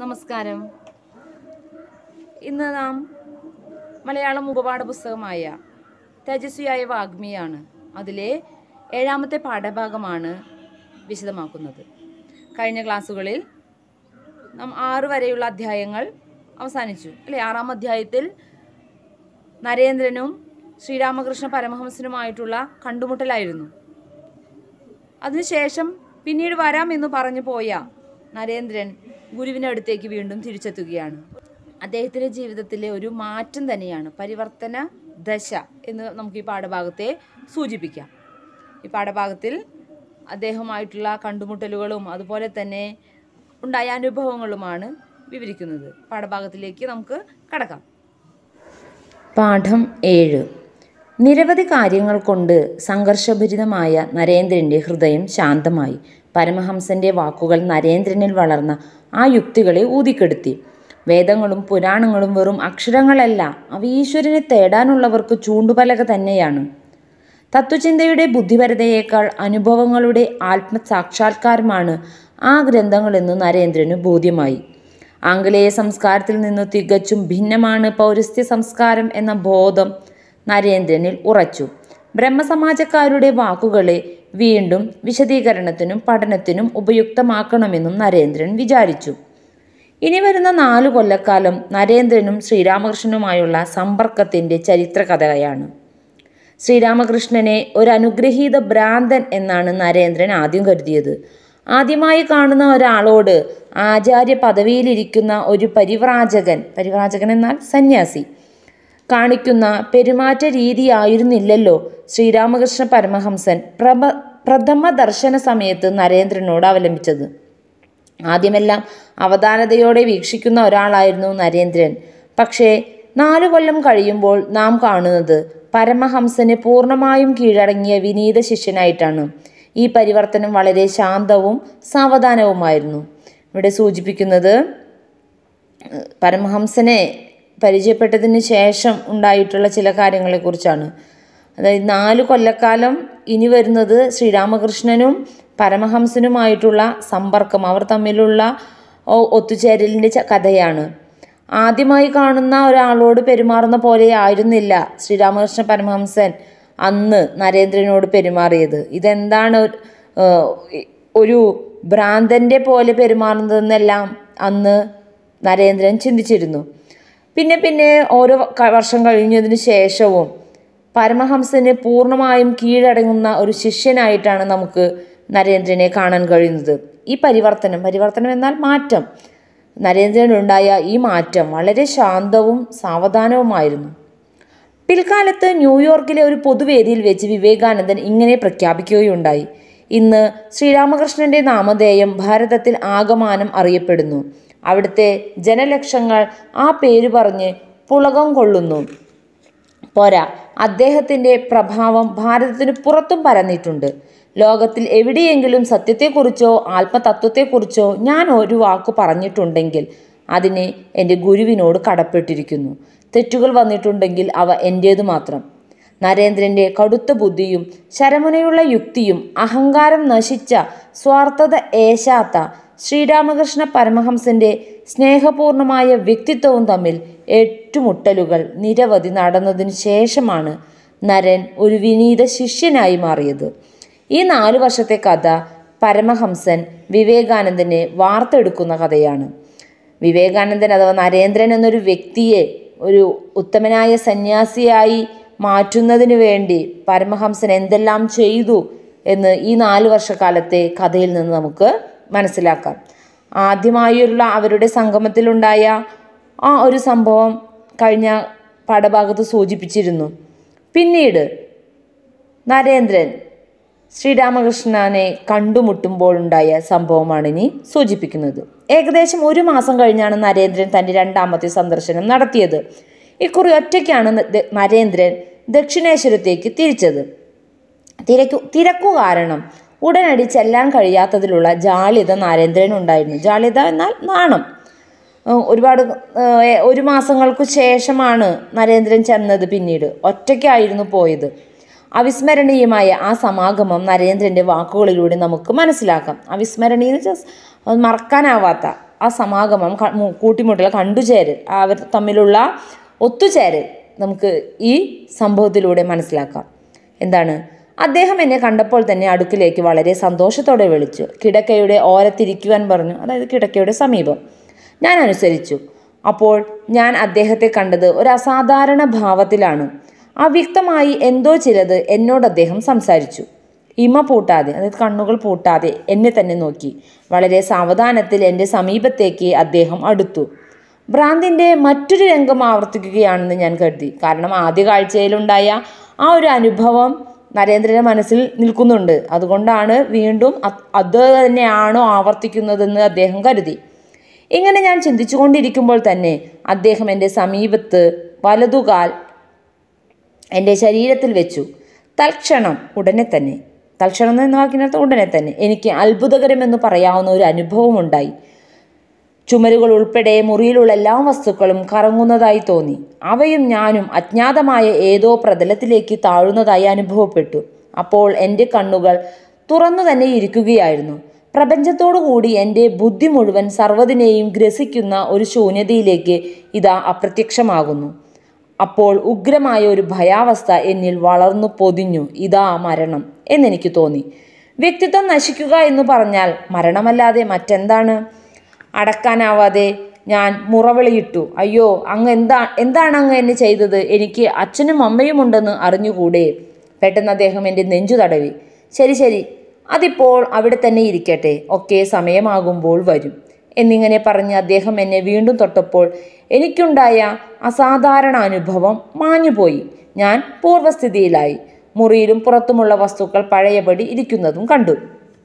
നമസ്കാരം ഇന്ന് നാം മലയാളം മുഖപാഠ പുസ്തകമായ തേജസ്വിയായ വാഗ്മിയാണ് അതിലെ ഏഴാമത്തെ പാഠഭാഗമാണ് വിശദമാക്കുന്നത് കഴിഞ്ഞ ക്ലാസ്സുകളിൽ നാം ആറ് വരെയുള്ള അധ്യായങ്ങൾ അവസാനിച്ചു അല്ലേ ആറാം അധ്യായത്തിൽ നരേന്ദ്രനും ശ്രീരാമകൃഷ്ണ പരമഹംസനുമായിട്ടുള്ള കണ്ടുമുട്ടലായിരുന്നു അതിനുശേഷം പിന്നീട് വരാം എന്ന് പറഞ്ഞു പോയ നരേന്ദ്രൻ ഗുരുവിൻ്റെ അടുത്തേക്ക് വീണ്ടും തിരിച്ചെത്തുകയാണ് അദ്ദേഹത്തിൻ്റെ ജീവിതത്തിലെ ഒരു മാറ്റം തന്നെയാണ് പരിവർത്തന ദശ എന്ന് നമുക്ക് ഈ പാഠഭാഗത്തെ സൂചിപ്പിക്കാം ഈ പാഠഭാഗത്തിൽ അദ്ദേഹമായിട്ടുള്ള കണ്ടുമുട്ടലുകളും അതുപോലെ തന്നെ ഉണ്ടായ അനുഭവങ്ങളുമാണ് വിവരിക്കുന്നത് പാഠഭാഗത്തിലേക്ക് നമുക്ക് കടക്കാം പാഠം ഏഴ് നിരവധി കാര്യങ്ങൾ കൊണ്ട് സംഘർഷഭരിതമായ നരേന്ദ്രൻ്റെ ഹൃദയം ശാന്തമായി പരമഹംസന്റെ വാക്കുകൾ നരേന്ദ്രനിൽ വളർന്ന ആ യുക്തികളെ ഊതിക്കെടുത്തി വേദങ്ങളും പുരാണങ്ങളും വെറും അക്ഷരങ്ങളല്ല അവ ഈശ്വരനെ തേടാനുള്ളവർക്ക് ചൂണ്ടുപലക തന്നെയാണ് തത്വചിന്തയുടെ ബുദ്ധിപരതയേക്കാൾ അനുഭവങ്ങളുടെ ആത്മസാക്ഷാത്കാരമാണ് ആ ഗ്രന്ഥങ്ങളെന്ന് നരേന്ദ്രന് ബോധ്യമായി ആംഗലേയ സംസ്കാരത്തിൽ നിന്ന് തികച്ചും ഭിന്നമാണ് പൗരസ്ത്യ സംസ്കാരം എന്ന ബോധം നരേന്ദ്രനിൽ ഉറച്ചു ബ്രഹ്മസമാജക്കാരുടെ വാക്കുകളെ വീണ്ടും വിശദീകരണത്തിനും പഠനത്തിനും ഉപയുക്തമാക്കണമെന്നും നരേന്ദ്രൻ വിചാരിച്ചു ഇനി വരുന്ന നാലു കൊല്ലക്കാലം നരേന്ദ്രനും ശ്രീരാമകൃഷ്ണനുമായുള്ള സമ്പർക്കത്തിൻ്റെ ചരിത്രകഥയാണ് ശ്രീരാമകൃഷ്ണനെ ഒരു അനുഗ്രഹീത ഭ്രാന്തൻ എന്നാണ് നരേന്ദ്രൻ ആദ്യം കരുതിയത് ആദ്യമായി കാണുന്ന ഒരാളോട് ആചാര്യ പദവിയിലിരിക്കുന്ന ഒരു പരിവ്രാജകൻ പരിവ്രാജകൻ എന്നാൽ സന്യാസി കാണിക്കുന്ന പെരുമാറ്റ രീതിയായിരുന്നില്ലല്ലോ ശ്രീരാമകൃഷ്ണ പരമഹംസൻ പ്രഭ പ്രഥമ ദർശന സമയത്ത് നരേന്ദ്രനോട് അവലംബിച്ചത് ആദ്യമെല്ലാം അവധാനതയോടെ വീക്ഷിക്കുന്ന ഒരാളായിരുന്നു നരേന്ദ്രൻ പക്ഷേ നാലു കൊല്ലം കഴിയുമ്പോൾ നാം കാണുന്നത് പരമഹംസന് പൂർണ്ണമായും കീഴടങ്ങിയ വിനീത ശിഷ്യനായിട്ടാണ് ഈ പരിവർത്തനം വളരെ ശാന്തവും സാവധാനവുമായിരുന്നു ഇവിടെ സൂചിപ്പിക്കുന്നത് പരമഹംസനെ പരിചയപ്പെട്ടതിന് ശേഷം ഉണ്ടായിട്ടുള്ള ചില കാര്യങ്ങളെക്കുറിച്ചാണ് അതായത് നാല് കൊല്ലക്കാലം ഇനി വരുന്നത് ശ്രീരാമകൃഷ്ണനും പരമഹംസനുമായിട്ടുള്ള സമ്പർക്കം അവർ തമ്മിലുള്ള ഒ- ഒത്തുചേരലിൻ്റെ ച- കഥയാണ് ആദ്യമായി കാണുന്ന ഒരാളോട് പെരുമാറുന്ന പോലെ ആയിരുന്നില്ല ശ്രീരാമകൃഷ്ണ പരമഹംസൻ അന്ന് നരേന്ദ്രനോട് പെരുമാറിയത് ഇതെന്താണ് ഒരു- ഏഹ് ഒരു ഭ്രാന്തൻ്റെ പോലെ പെരുമാറുന്നതെന്നെല്ലാം അന്ന് നരേന്ദ്രൻ ചിന്തിച്ചിരുന്നു പിന്നെ പിന്നെ ഓരോ ക- വർഷം കഴിഞ്ഞതിന് ശേഷവും പരമഹംസന് പൂർണ്ണമായും കീഴടങ്ങുന്ന ഒരു ശിഷ്യനായിട്ടാണ് നമുക്ക് നരേന്ദ്രനെ കാണാൻ കഴിയുന്നത് ഈ പരിവർത്തനം പരിവർത്തനം എന്നാൽ മാറ്റം നരേന്ദ്രനുണ്ടായ ഈ മാറ്റം വളരെ ശാന്തവും സാവധാനവുമായിരുന്നു പിൽക്കാലത്ത് ന്യൂയോർക്കിലെ ഒരു പൊതുവേദിയിൽ വെച്ച് വിവേകാനന്ദൻ ഇങ്ങനെ പ്രഖ്യാപിക്കുകയുണ്ടായി ഇന്ന് ശ്രീരാമകൃഷ്ണന്റെ നാമധേയം ഭാരതത്തിൽ ആകമാനം അറിയപ്പെടുന്നു അവിടുത്തെ ജനലക്ഷങ്ങൾ ആ പേര് പറഞ്ഞ് പുളകം കൊള്ളുന്നു പോരാ അദ്ദേഹത്തിൻ്റെ പ്രഭാവം ഭാരതത്തിന് പുറത്തും പരന്നിട്ടുണ്ട് ലോകത്തിൽ എവിടെയെങ്കിലും സത്യത്തെക്കുറിച്ചോ ആത്മതത്വത്തെക്കുറിച്ചോ ഞാൻ ഒരു വാക്ക് പറഞ്ഞിട്ടുണ്ടെങ്കിൽ അതിന് എൻ്റെ ഗുരുവിനോട് കടപ്പെട്ടിരിക്കുന്നു തെറ്റുകൾ വന്നിട്ടുണ്ടെങ്കിൽ അവ എൻ്റേതു മാത്രം നരേന്ദ്രൻ്റെ കടുത്ത ബുദ്ധിയും ശരമുനയുള്ള യുക്തിയും അഹങ്കാരം നശിച്ച സ്വാർത്ഥത ഏശാത്ത ശ്രീരാമകൃഷ്ണ പരമഹംസന്റെ സ്നേഹപൂർണമായ വ്യക്തിത്വവും തമ്മിൽ ഏറ്റുമുട്ടലുകൾ നിരവധി നടന്നതിന് ശേഷമാണ് നരൻ ഒരു വിനീത ശിഷ്യനായി മാറിയത് ഈ നാലു വർഷത്തെ കഥ പരമഹംസൻ വിവേകാനന്ദനെ വാർത്തെടുക്കുന്ന കഥയാണ് വിവേകാനന്ദൻ അഥവാ നരേന്ദ്രൻ എന്നൊരു വ്യക്തിയെ ഒരു ഉത്തമനായ സന്യാസിയായി മാറ്റുന്നതിന് വേണ്ടി പരമഹംസൻ എന്തെല്ലാം ചെയ്തു എന്ന് ഈ നാല് വർഷക്കാലത്തെ കഥയിൽ നിന്ന് നമുക്ക് മനസ്സിലാക്കാം ആദ്യമായുള്ള അവരുടെ സംഗമത്തിലുണ്ടായ ആ ഒരു സംഭവം കഴിഞ്ഞ പാഠഭാഗത്ത് സൂചിപ്പിച്ചിരുന്നു പിന്നീട് നരേന്ദ്രൻ ശ്രീരാമകൃഷ്ണനെ കണ്ടുമുട്ടുമ്പോഴുണ്ടായ സംഭവമാണ് ഇനി സൂചിപ്പിക്കുന്നത് ഏകദേശം ഒരു മാസം കഴിഞ്ഞാണ് നരേന്ദ്രൻ തൻ്റെ രണ്ടാമത്തെ സന്ദർശനം നടത്തിയത് ഇക്കുറി ഒറ്റയ്ക്കാണ് ന- ദ- നരേന്ദ്രൻ ദക്ഷിണേശ്വരത്തേക്ക് തിരിച്ചത് തിരക്കു തിരക്കു കാരണം ഉടനടി ചെല്ലാൻ കഴിയാത്തതിലുള്ള ജാള്യത നരേന്ദ്രനുണ്ടായിരുന്നു ജാള്യത എന്നാൽ നാണം ഏഹ് ഒരുപാട് ഏഹ് ഒരു മാസങ്ങൾക്കു ശേഷമാണ് നരേന്ദ്രൻ ചെന്നത് പിന്നീട് ഒറ്റയ്ക്കായിരുന്നു പോയത് അവിസ്മരണീയമായ ആ സമാഗമം നരേന്ദ്രൻ്റെ വാക്കുകളിലൂടെ നമുക്ക് മനസ്സിലാക്കാം അവിസ്മരണീയ എന്ന് വെച്ചാൽ മറക്കാനാവാത്ത ആ സമാഗമം ക- മു- കൂട്ടിമുട്ടൽ കണ്ടുചേരൽ അവർ തമ്മിലുള്ള ഒത്തുചേരൽ നമുക്ക് ഈ സംഭവത്തിലൂടെ മനസ്സിലാക്കാം എന്താണ് അദ്ദേഹം എന്നെ കണ്ടപ്പോൾ തന്നെ അടുക്കിലേക്ക് വളരെ സന്തോഷത്തോടെ വിളിച്ചു കിടക്കയുടെ ഓരത്തിരിക്കുവാൻ പറഞ്ഞു അതായത് കിടക്കയുടെ സമീപം ഞാൻ അനുസരിച്ചു അപ്പോൾ ഞാൻ അദ്ദേഹത്തെ കണ്ടത് ഒരു അസാധാരണ ഭാവത്തിലാണ് അവ്യക്തമായി എന്തോ ചിലത് എന്നോട് അദ്ദേഹം സംസാരിച്ചു ഇമ പൂട്ടാതെ അതായത് കണ്ണുകൾ പൂട്ടാതെ എന്നെ തന്നെ നോക്കി വളരെ സാവധാനത്തിൽ എൻ്റെ സമീപത്തേക്ക് അദ്ദേഹം അടുത്തു ഭ്രാന്തിൻ്റെ മറ്റൊരു രംഗം ആവർത്തിക്കുകയാണെന്ന് ഞാൻ കരുതി കാരണം ആദ്യ കാഴ്ചയിലുണ്ടായ ആ ഒരു അനുഭവം നരേന്ദ്രന്റെ മനസ്സിൽ നിൽക്കുന്നുണ്ട് അതുകൊണ്ടാണ് വീണ്ടും അത് അത് തന്നെയാണോ ആവർത്തിക്കുന്നതെന്ന് അദ്ദേഹം കരുതി ഇങ്ങനെ ഞാൻ ചിന്തിച്ചുകൊണ്ടിരിക്കുമ്പോൾ തന്നെ അദ്ദേഹം എൻ്റെ സമീപത്ത് വലതുകാൽ എൻ്റെ ശരീരത്തിൽ വെച്ചു തൽക്ഷണം ഉടനെ തന്നെ തൽക്ഷണം എന്ന വാക്കിനർത്ഥം ഉടനെ തന്നെ എനിക്ക് അത്ഭുതകരമെന്ന് പറയാവുന്ന ഒരു അനുഭവം ഉണ്ടായി ചുമരുകൾ ഉൾപ്പെടെ മുറിയിലുള്ള എല്ലാ വസ്തുക്കളും കറങ്ങുന്നതായി തോന്നി അവയും ഞാനും അജ്ഞാതമായ ഏതോ പ്രതലത്തിലേക്ക് താഴുന്നതായി അനുഭവപ്പെട്ടു അപ്പോൾ എൻ്റെ കണ്ണുകൾ തുറന്നു തന്നെ ഇരിക്കുകയായിരുന്നു പ്രപഞ്ചത്തോടുകൂടി എൻ്റെ ബുദ്ധി മുഴുവൻ സർവ്വതിനെയും ഗ്രസിക്കുന്ന ഒരു ശൂന്യതയിലേക്ക് ഇതാ അപ്രത്യക്ഷമാകുന്നു അപ്പോൾ ഉഗ്രമായ ഒരു ഭയാവസ്ഥ എന്നിൽ വളർന്നു പൊതിഞ്ഞു ഇതാ മരണം എന്നെനിക്ക് തോന്നി വ്യക്തിത്വം നശിക്കുക എന്ന് പറഞ്ഞാൽ മരണമല്ലാതെ മറ്റെന്താണ് അടക്കാനാവാതെ ഞാൻ മുറവിളിയിട്ടു അയ്യോ അങ്ങ് എന്താ എന്താണ് അങ്ങ് എന്നെ ചെയ്തത് എനിക്ക് അച്ഛനും അമ്മയും ഉണ്ടെന്ന് അറിഞ്ഞുകൂടെ പെട്ടെന്ന് അദ്ദേഹം എൻ്റെ നെഞ്ചു തടവി ശരി ശരി അതിപ്പോൾ അവിടെ തന്നെ ഇരിക്കട്ടെ ഒക്കെ സമയമാകുമ്പോൾ വരും എന്നിങ്ങനെ പറഞ്ഞ് അദ്ദേഹം എന്നെ വീണ്ടും തൊട്ടപ്പോൾ എനിക്കുണ്ടായ അസാധാരണ അനുഭവം മാഞ്ഞുപോയി ഞാൻ പൂർവ്വസ്ഥിതിയിലായി മുറിയിലും പുറത്തുമുള്ള വസ്തുക്കൾ പഴയപടി ഇരിക്കുന്നതും കണ്ടു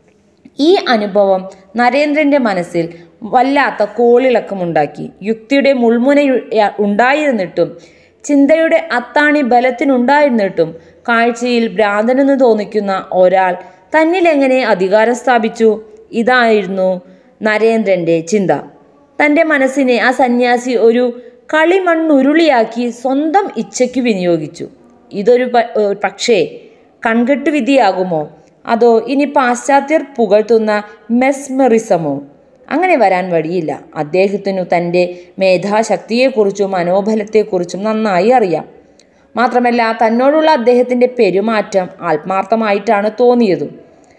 ഈ അനുഭവം നരേന്ദ്രന്റെ മനസ്സിൽ വല്ലാത്ത കോളിളക്കമുണ്ടാക്കി യുക്തിയുടെ മുൾമുന ഉണ്ടായിരുന്നിട്ടും ചിന്തയുടെ അത്താണി ബലത്തിനുണ്ടായിരുന്നിട്ടും കാഴ്ചയിൽ ഭ്രാന്തനെന്ന് തോന്നിക്കുന്ന ഒരാൾ തന്നിൽ എങ്ങനെ അധികാരം സ്ഥാപിച്ചു ഇതായിരുന്നു നരേന്ദ്രന്റെ ചിന്ത തൻ്റെ മനസ്സിനെ ആ സന്യാസി ഒരു കളിമണ്ണുരുളിയാക്കി സ്വന്തം ഇച്ഛയ്ക്ക് വിനിയോഗിച്ചു ഇതൊരു പ- ഏർ പക്ഷേ കൺകെട്ട് വിധിയാകുമോ അതോ ഇനി പാശ്ചാത്യർ പുകഴ്ത്തുന്ന മെസ്മറിസമോ അങ്ങനെ വരാൻ വഴിയില്ല അദ്ദേഹത്തിനു തൻ്റെ മേധാശക്തിയെക്കുറിച്ചും മനോബലത്തെക്കുറിച്ചും നന്നായി അറിയാം മാത്രമല്ല തന്നോടുള്ള അദ്ദേഹത്തിൻ്റെ പെരുമാറ്റം ആത്മാർത്ഥമായിട്ടാണ് തോന്നിയതും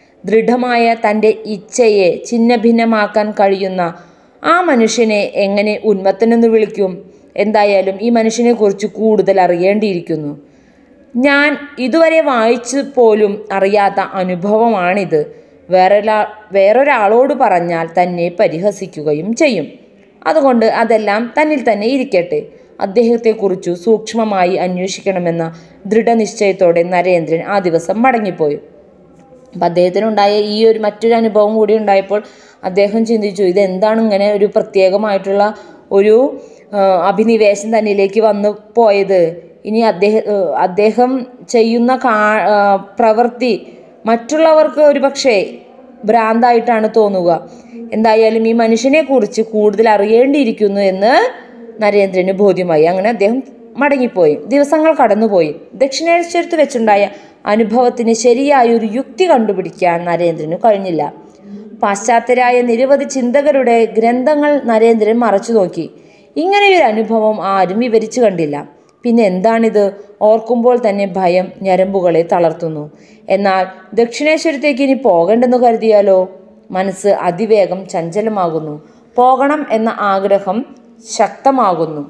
ദൃഢമായ തൻ്റെ ഇച്ഛയെ ഛിന്നഭിന്നമാക്കാൻ കഴിയുന്ന ആ മനുഷ്യനെ എങ്ങനെ ഉന്മത്തനെന്ന് വിളിക്കും എന്തായാലും ഈ മനുഷ്യനെക്കുറിച്ച് കൂടുതൽ അറിയേണ്ടിയിരിക്കുന്നു ഞാൻ ഇതുവരെ വായിച്ചു പോലും അറിയാത്ത അനുഭവമാണിത് വേറൊരാ വേറൊരാളോട് പറഞ്ഞാൽ തന്നെ പരിഹസിക്കുകയും ചെയ്യും അതുകൊണ്ട് അതെല്ലാം തന്നിൽ തന്നെ ഇരിക്കട്ടെ അദ്ദേഹത്തെക്കുറിച്ചു സൂക്ഷ്മമായി അന്വേഷിക്കണമെന്ന ദൃഢനിശ്ചയത്തോടെ നരേന്ദ്രൻ ആ ദിവസം മടങ്ങിപ്പോയി അപ്പം അദ്ദേഹത്തിനുണ്ടായ ഈ ഒരു മറ്റൊരു അനുഭവം കൂടി ഉണ്ടായപ്പോൾ അദ്ദേഹം ചിന്തിച്ചു ഇതെന്താണ് ഇങ്ങനെ ഒരു പ്രത്യേകമായിട്ടുള്ള ഒരു ആ, അഭിനിവേശം തന്നിലേക്ക് വന്നു പോയത് ഇനി അദ്ദേഹം അദ്ദേഹം ചെയ്യുന്ന കാ ആ, പ്രവൃത്തി മറ്റുള്ളവർക്ക് ഒരു പക്ഷേ ഭ്രാന്തായിട്ടാണ് തോന്നുക എന്തായാലും ഈ മനുഷ്യനെ കുറിച്ച് കൂടുതൽ അറിയേണ്ടിയിരിക്കുന്നു എന്ന് നരേന്ദ്രന് ബോധ്യമായി അങ്ങനെ അദ്ദേഹം മടങ്ങിപ്പോയി ദിവസങ്ങൾ കടന്നുപോയി ദക്ഷിണേശ്വരത്ത് വെച്ചുണ്ടായ അനുഭവത്തിന് ശരിയായ ഒരു യുക്തി കണ്ടുപിടിക്കാൻ നരേന്ദ്രന് കഴിഞ്ഞില്ല പാശ്ചാത്യരായ നിരവധി ചിന്തകരുടെ ഗ്രന്ഥങ്ങൾ നരേന്ദ്രൻ മറച്ചു നോക്കി ഇങ്ങനെയൊരു അനുഭവം ആരും വിവരിച്ചു കണ്ടില്ല പിന്നെ എന്താണിത് ഓർക്കുമ്പോൾ തന്നെ ഭയം ഞരമ്പുകളെ തളർത്തുന്നു എന്നാൽ ദക്ഷിണേശ്വരത്തേക്ക് ഇനി പോകണ്ടെന്ന് കരുതിയാലോ മനസ്സ് അതിവേഗം ചഞ്ചലമാകുന്നു പോകണം എന്ന ആഗ്രഹം ശക്തമാകുന്നു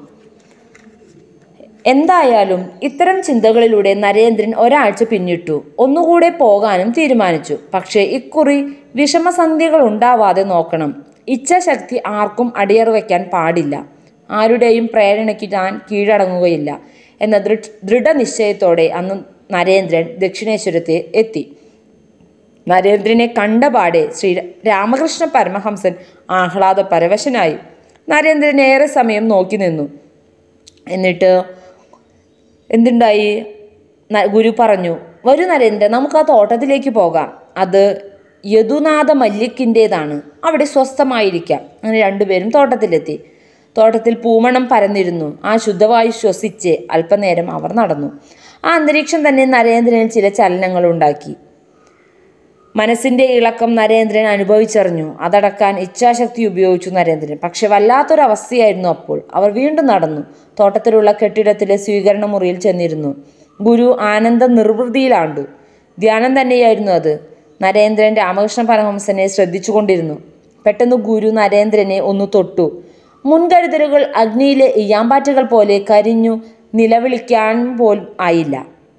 എന്തായാലും ഇത്തരം ചിന്തകളിലൂടെ നരേന്ദ്രൻ ഒരാഴ്ച പിന്നിട്ടു ഒന്നുകൂടെ പോകാനും തീരുമാനിച്ചു പക്ഷേ ഇക്കുറി വിഷമസന്ധികൾ ഉണ്ടാവാതെ നോക്കണം ഇച്ഛാശക്തി ആർക്കും അടിയറ വയ്ക്കാൻ പാടില്ല ആരുടെയും പ്രേരണയ്ക്ക് ഞാൻ കീഴടങ്ങുകയില്ല എന്ന ദൃഢ ദൃഢനിശ്ചയത്തോടെ അന്ന് നരേന്ദ്രൻ ദക്ഷിണേശ്വരത്തെ എത്തി നരേന്ദ്രനെ കണ്ടപാടെ ശ്രീ രാമകൃഷ്ണ പരമഹംസൻ ആഹ്ലാദ പരവശനായി നരേന്ദ്രൻ ഏറെ സമയം നോക്കി നിന്നു എന്നിട്ട് എന്തുണ്ടായി ന- ഗുരു പറഞ്ഞു വരൂ നരേന്ദ്രൻ നമുക്ക് ആ തോട്ടത്തിലേക്ക് പോകാം അത് യദുനാഥ മല്ലിക്കിൻ്റേതാണ് അവിടെ സ്വസ്ഥമായിരിക്കാം അങ്ങനെ രണ്ടുപേരും തോട്ടത്തിലെത്തി തോട്ടത്തിൽ പൂമണം പരന്നിരുന്നു ആ ശുദ്ധവായു ശ്വസിച്ച് അല്പനേരം അവർ നടന്നു ആ അന്തരീക്ഷം തന്നെ നരേന്ദ്രനിൽ ചില ചലനങ്ങൾ ഉണ്ടാക്കി മനസ്സിന്റെ ഇളക്കം നരേന്ദ്രൻ അനുഭവിച്ചറിഞ്ഞു അതടക്കാൻ ഇച്ഛാശക്തി ഉപയോഗിച്ചു നരേന്ദ്രൻ പക്ഷെ വല്ലാത്തൊരവസ്ഥയായിരുന്നു അപ്പോൾ അവർ വീണ്ടും നടന്നു തോട്ടത്തിലുള്ള കെട്ടിടത്തിലെ സ്വീകരണ മുറിയിൽ ചെന്നിരുന്നു ഗുരു ആനന്ദ നിർവൃതിയിലാണ്ടു ധ്യാനം തന്നെയായിരുന്നു അത് നരേന്ദ്രൻ രാമകൃഷ്ണ പരമഹംസനെ ശ്രദ്ധിച്ചുകൊണ്ടിരുന്നു പെട്ടെന്ന് ഗുരു നരേന്ദ്രനെ ഒന്ന് തൊട്ടു മുൻകരുതലുകൾ അഗ്നിയിലെ ഇയാമ്പാറ്റുകൾ പോലെ കരിഞ്ഞു നിലവിളിക്കാൻ പോലും ആയില്ല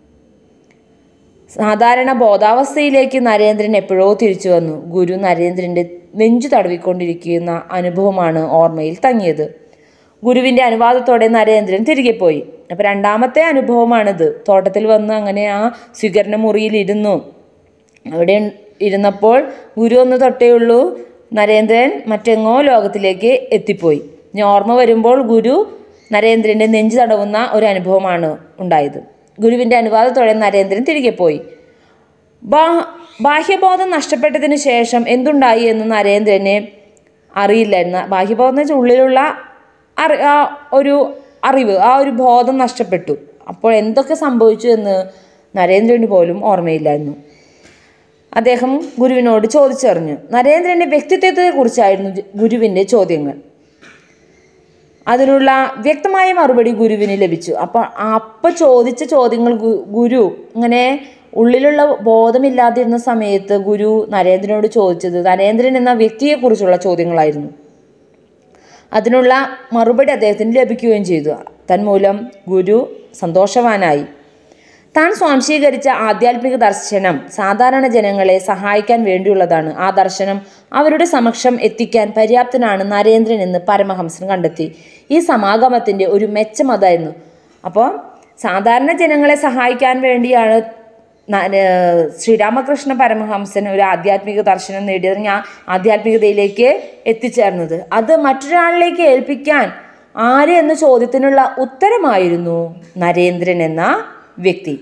സാധാരണ ബോധാവസ്ഥയിലേക്ക് നരേന്ദ്രൻ എപ്പോഴോ തിരിച്ചു വന്നു ഗുരു നരേന്ദ്രന്റെ നെഞ്ചു തടവിക്കൊണ്ടിരിക്കുന്ന അനുഭവമാണ് ഓർമ്മയിൽ തങ്ങിയത് ഗുരുവിന്റെ അനുവാദത്തോടെ നരേന്ദ്രൻ തിരികെ പോയി അപ്പൊ രണ്ടാമത്തെ അനുഭവമാണിത് തോട്ടത്തിൽ വന്ന് അങ്ങനെ ആ സ്വീകരണ മുറിയിൽ ഇരുന്നു അവിടെ ഇരുന്നപ്പോൾ ഗുരു ഒന്ന് തൊട്ടേയുള്ളൂ നരേന്ദ്രൻ മറ്റെങ്ങോ ലോകത്തിലേക്ക് എത്തിപ്പോയി ഇനി ഓർമ്മ വരുമ്പോൾ ഗുരു നരേന്ദ്രന്റെ നെഞ്ചു തടവുന്ന ഒരു അനുഭവമാണ് ഉണ്ടായത് ഗുരുവിന്റെ അനുവാദത്തോടെ നരേന്ദ്രൻ തിരികെ പോയി ബാ ബാഹ്യബോധം നഷ്ടപ്പെട്ടതിന് ശേഷം എന്തുണ്ടായി എന്ന് നരേന്ദ്രന് അറിയില്ലായിരുന്നു ബാഹ്യബോധം എന്ന് വെച്ചാൽ ഉള്ളിലുള്ള അറി ആ ഒരു അറിവ് ആ ഒരു ബോധം നഷ്ടപ്പെട്ടു അപ്പോൾ എന്തൊക്കെ സംഭവിച്ചു എന്ന് നരേന്ദ്രന് പോലും ഓർമ്മയില്ലായിരുന്നു അദ്ദേഹം ഗുരുവിനോട് ചോദിച്ചറിഞ്ഞു നരേന്ദ്രന്റെ വ്യക്തിത്വത്തെക്കുറിച്ചായിരുന്നു ഗുരുവിൻ്റെ ചോദ്യങ്ങൾ അതിനുള്ള വ്യക്തമായ മറുപടി ഗുരുവിന് ലഭിച്ചു അപ്പോൾ അപ്പം ചോദിച്ച ചോദ്യങ്ങൾ ഗു- ഗുരു ഇങ്ങനെ ഉള്ളിലുള്ള ബോധമില്ലാതിരുന്ന സമയത്ത് ഗുരു നരേന്ദ്രനോട് ചോദിച്ചത് നരേന്ദ്രൻ എന്ന വ്യക്തിയെക്കുറിച്ചുള്ള ചോദ്യങ്ങളായിരുന്നു അതിനുള്ള മറുപടി അദ്ദേഹത്തിന് ലഭിക്കുകയും ചെയ്തു തന്മൂലം ഗുരു സന്തോഷവാനായി താൻ സ്വാംശീകരിച്ച ആധ്യാത്മിക ദർശനം സാധാരണ ജനങ്ങളെ സഹായിക്കാൻ വേണ്ടിയുള്ളതാണ് ആ ദർശനം അവരുടെ സമക്ഷം എത്തിക്കാൻ പര്യാപ്തനാണ് നരേന്ദ്രൻ എന്ന് പരമഹംസൻ കണ്ടെത്തി ഈ സമാഗമത്തിൻ്റെ ഒരു മെച്ചം അതായിരുന്നു അപ്പോൾ സാധാരണ ജനങ്ങളെ സഹായിക്കാൻ വേണ്ടിയാണ് ന- ഏർ ശ്രീരാമകൃഷ്ണ പരമഹംസൻ ഒരു ആധ്യാത്മിക ദർശനം നേടിയത് ഞാൻ ആധ്യാത്മികതയിലേക്ക് എത്തിച്ചേർന്നത് അത് മറ്റൊരാളിലേക്ക് ഏൽപ്പിക്കാൻ ആര് എന്ന ചോദ്യത്തിനുള്ള ഉത്തരമായിരുന്നു നരേന്ദ്രൻ എന്ന വ്യക്തി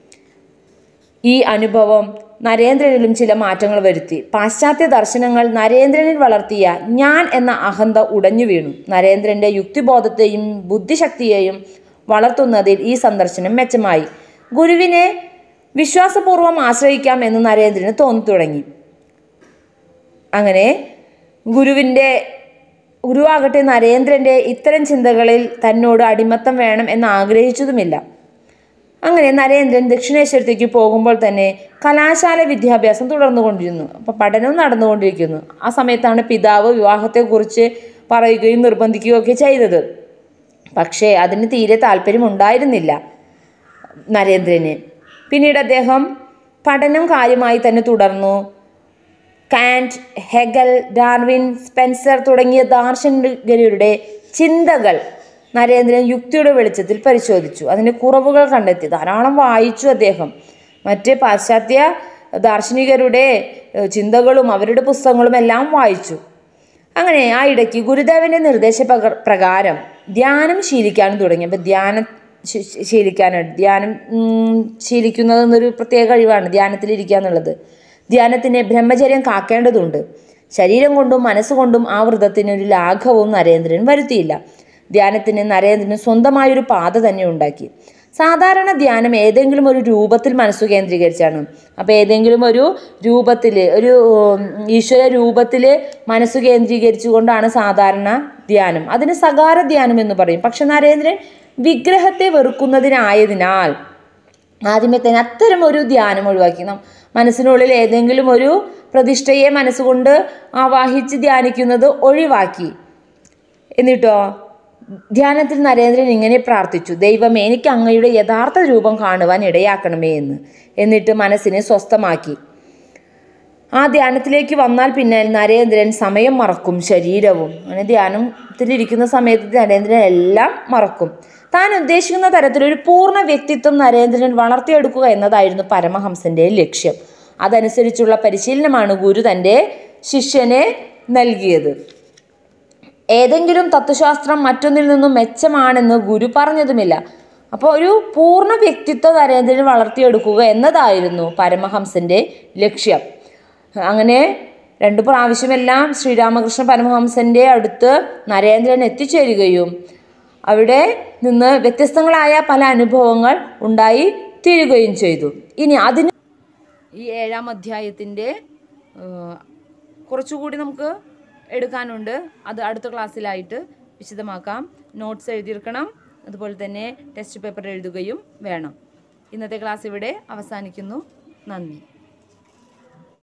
ഈ അനുഭവം നരേന്ദ്രനിലും ചില മാറ്റങ്ങൾ വരുത്തി പാശ്ചാത്യ ദർശനങ്ങൾ നരേന്ദ്രനിൽ വളർത്തിയ ഞാൻ എന്ന അഹന്ത ഉടഞ്ഞു വീണു നരേന്ദ്രന്റെ യുക്തിബോധത്തെയും ബുദ്ധിശക്തിയെയും വളർത്തുന്നതിൽ ഈ സന്ദർശനം മെച്ചമായി ഗുരുവിനെ വിശ്വാസപൂർവ്വം ആശ്രയിക്കാം എന്ന് നരേന്ദ്രന് തോന്നി തുടങ്ങി അങ്ങനെ ഗുരുവിൻ്റെ ഗുരുവാകട്ടെ നരേന്ദ്രൻ്റെ ഇത്തരം ചിന്തകളിൽ തന്നോട് അടിമത്തം വേണം എന്ന് ആഗ്രഹിച്ചതുമില്ല അങ്ങനെ നരേന്ദ്രൻ ദക്ഷിണേശ്വരത്തേക്ക് പോകുമ്പോൾ തന്നെ കലാശാല വിദ്യാഭ്യാസം തുടർന്നുകൊണ്ടിരുന്നു അപ്പോൾ പഠനവും നടന്നുകൊണ്ടിരിക്കുന്നു ആ സമയത്താണ് പിതാവ് വിവാഹത്തെക്കുറിച്ച് പറയുകയും നിർബന്ധിക്കുകയും ഒക്കെ ചെയ്തത് പക്ഷേ അതിന് തീരെ താല്പര്യമുണ്ടായിരുന്നില്ല നരേന്ദ്രന് പിന്നീട് അദ്ദേഹം പഠനം കാര്യമായി തന്നെ തുടർന്നു കാന്റ് ഹെഗൽ ഡാർവിൻ സ്പെൻസർ തുടങ്ങിയ ദാർശനികരുടെ ചിന്തകൾ നരേന്ദ്രൻ യുക്തിയുടെ വെളിച്ചത്തിൽ പരിശോധിച്ചു അതിൻ്റെ കുറവുകൾ കണ്ടെത്തി ധാരാളം വായിച്ചു അദ്ദേഹം മറ്റ് പാശ്ചാത്യ ദാർശനികരുടെ ഏഹ്, ചിന്തകളും അവരുടെ പുസ്തകങ്ങളും എല്ലാം വായിച്ചു അങ്ങനെ ആ ഇടയ്ക്ക് ഗുരുദേവന്റെ നിർദ്ദേശ പ്രക- പ്രകാരം ധ്യാനം ശീലിക്കാനും തുടങ്ങി അപ്പം ധ്യാനം ശീ- ശീലിക്കാനാണ് ധ്യാനം ഉം, ശീലിക്കുന്നത് എന്നൊരു പ്രത്യേക കഴിവാണ് ധ്യാനത്തിലിരിക്കുക എന്നുള്ളത് ധ്യാനത്തിന് ബ്രഹ്മചര്യം കാക്കേണ്ടതുണ്ട് ശരീരം കൊണ്ടും മനസ്സുകൊണ്ടും ആ വ്രതത്തിന് ഒരു ലാഘവവും നരേന്ദ്രൻ വരുത്തിയില്ല ധ്യാനത്തിന് നരേന്ദ്രന് സ്വന്തമായൊരു പാത തന്നെ ഉണ്ടാക്കി സാധാരണ ധ്യാനം ഏതെങ്കിലും ഒരു രൂപത്തിൽ മനസ്സു കേന്ദ്രീകരിച്ചാണ് അപ്പോൾ ഏതെങ്കിലും ഒരു രൂപത്തിൽ ഒരു ഉം, ഈശ്വര രൂപത്തിൽ മനസ്സു കേന്ദ്രീകരിച്ചുകൊണ്ടാണ് സാധാരണ ധ്യാനം അതിന് സകാര ധ്യാനം എന്ന് പറയും പക്ഷെ നരേന്ദ്രൻ വിഗ്രഹത്തെ വെറുക്കുന്നതിനായതിനാൽ ആദ്യമേ തന്നെ അത്തരം ഒരു ധ്യാനം ഒഴിവാക്കി നാം മനസ്സിനുള്ളിൽ ഏതെങ്കിലും ഒരു പ്രതിഷ്ഠയെ മനസ്സുകൊണ്ട് ആവാഹിച്ച് ധ്യാനിക്കുന്നത് ഒഴിവാക്കി എന്നിട്ടോ ധ്യാനത്തിൽ നരേന്ദ്രൻ ഇങ്ങനെ പ്രാർത്ഥിച്ചു ദൈവമേ എനിക്ക് അങ്ങയുടെ യഥാർത്ഥ രൂപം കാണുവാൻ ഇടയാക്കണമേ എന്ന് എന്നിട്ട് മനസ്സിനെ സ്വസ്ഥമാക്കി ആ ധ്യാനത്തിലേക്ക് വന്നാൽ പിന്നെ നരേന്ദ്രൻ സമയം മറക്കും ശരീരവും അങ്ങനെ ധ്യാനത്തിലിരിക്കുന്ന സമയത്ത് നരേന്ദ്രൻ എല്ലാം മറക്കും താൻ ഉദ്ദേശിക്കുന്ന തരത്തിലൊരു പൂർണ്ണ വ്യക്തിത്വം നരേന്ദ്രൻ വളർത്തിയെടുക്കുക എന്നതായിരുന്നു പരമഹംസന്റെ ലക്ഷ്യം അതനുസരിച്ചുള്ള പരിശീലനമാണ് ഗുരു തൻ്റെ ശിഷ്യനെ നൽകിയത് ഏതെങ്കിലും തത്വശാസ്ത്രം മറ്റൊന്നിൽ നിന്നും മെച്ചമാണെന്ന് ഗുരു പറഞ്ഞതുമില്ല അപ്പോൾ ഒരു പൂർണ്ണ വ്യക്തിത്വ നരേന്ദ്രൻ വളർത്തിയെടുക്കുക എന്നതായിരുന്നു പരമഹംസന്റെ ലക്ഷ്യം അങ്ങനെ രണ്ട് പ്രാവശ്യമെല്ലാം ശ്രീരാമകൃഷ്ണ പരമഹംസന്റെ അടുത്ത് നരേന്ദ്രൻ എത്തിച്ചേരുകയും അവിടെ നിന്ന് വ്യത്യസ്തങ്ങളായ പല അനുഭവങ്ങൾ ഉണ്ടായി തീരുകയും ചെയ്തു ഇനി അതിന് ഈ ഏഴാം അധ്യായത്തിൻ്റെ ഏഹ്, കുറച്ചുകൂടി നമുക്ക് എടുക്കാനുണ്ട് അത് അടുത്ത ക്ലാസ്സിലായിട്ട് വിശദമാക്കാം നോട്ട്സ് എഴുതിയിരിക്കണം അതുപോലെ തന്നെ ടെസ്റ്റ് പേപ്പർ എഴുതുകയും വേണം ഇന്നത്തെ ക്ലാസ് ഇവിടെ അവസാനിക്കുന്നു നന്ദി